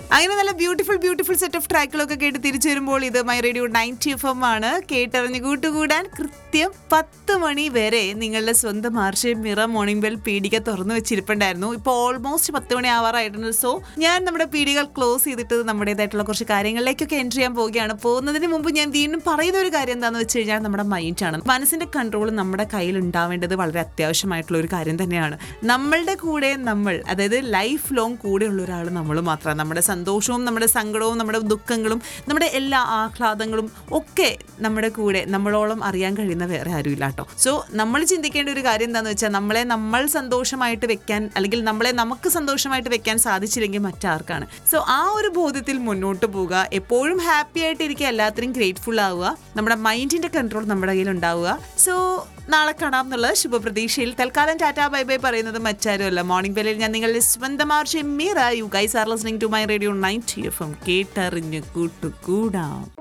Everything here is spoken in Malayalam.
അങ്ങനെ നല്ല ബ്യൂട്ടിഫുൾ ബ്യൂട്ടിഫുൾ സെറ്റ് ഓഫ് ട്രാക്കുകളൊക്കെ കേട്ട് തിരിച്ചു വരുമ്പോൾ ഇത് my radio ninety F M ആണ് കേട്ടറിഞ്ഞ് കൂട്ടുകൂടാൻ കൃത്യം പത്ത് മണി വരെ നിങ്ങളുടെ സ്വന്തം ആർഷയും മിറ മോർണിംഗ് ബെൽ പീടിക തുറന്നു വെച്ചിരിപ്പുണ്ടായിരുന്നു ഇപ്പോൾ ഓൾമോസ്റ്റ് പത്ത് മണി ആവാറായിട്ടുണ്ട് സോ ഞാൻ നമ്മുടെ പീടികൾ ക്ലോസ് ചെയ്തിട്ട് നമ്മുടേതായിട്ടുള്ള കുറച്ച് കാര്യങ്ങളിലേക്കൊക്കെ എൻട്രി ചെയ്യാൻ പോവുകയാണ് പോകുന്നതിന് മുമ്പ് ഞാൻ വീണ്ടും പറയുന്ന ഒരു കാര്യം എന്താണെന്ന് വെച്ച് കഴിഞ്ഞാൽ നമ്മുടെ മൈൻഡാണ് മനസ്സിന്റെ കൺട്രോൾ നമ്മുടെ കയ്യിൽ ഉണ്ടാവേണ്ടത് വളരെ അത്യാവശ്യമായിട്ടുള്ള ഒരു കാര്യം തന്നെയാണ് നമ്മളുടെ കൂടെ നമ്മൾ അതായത് ലൈഫ് ലോങ് കൂടെയുള്ള ഒരാൾ നമ്മൾ മാത്രമാണ് നമ്മുടെ സന്തോഷവും നമ്മുടെ സങ്കടവും നമ്മുടെ ദുഃഖങ്ങളും നമ്മുടെ എല്ലാ ആഹ്ലാദങ്ങളും ഒക്കെ നമ്മുടെ കൂടെ നമ്മളോളം അറിയാൻ കഴിയുന്ന വേറെ ആരുമില്ല കേട്ടോ സോ നമ്മൾ ചിന്തിക്കേണ്ട ഒരു കാര്യം എന്താണെന്ന് വെച്ചാൽ നമ്മളെ നമ്മൾ സന്തോഷമായിട്ട് വെക്കാൻ അല്ലെങ്കിൽ നമ്മളെ നമുക്ക് സന്തോഷമായിട്ട് വെക്കാൻ സാധിച്ചില്ലെങ്കിൽ മറ്റാർക്കാണ് സോ ആ ഒരു ബോധ്യത്തിൽ മുന്നോട്ട് പോവുക എപ്പോഴും ഹാപ്പി ആയിട്ടിരിക്കുക എല്ലാത്തിനും ഗ്രേറ്റ്ഫുൾ ആവുക നമ്മുടെ മൈൻഡിന്റെ കൺട്രോൾ നമ്മുടെ കയ്യിൽ ഉണ്ടാവുക സോ നാളെ കാണാം എന്നുള്ള ശുഭപ്രതീക്ഷയിൽ തൽക്കാലം ടാറ്റാ ബൈ ബൈ പറയുന്നത് മറ്റാരുമല്ല മോർണിംഗ് ബെല്ലിൽ ഞാൻ നിങ്ങളുടെ സ്വന്തം Arshi Meera you guys are listening to my radio night F M കേട്ടറിഞ്ഞ് കൂട്ടുകൂടാം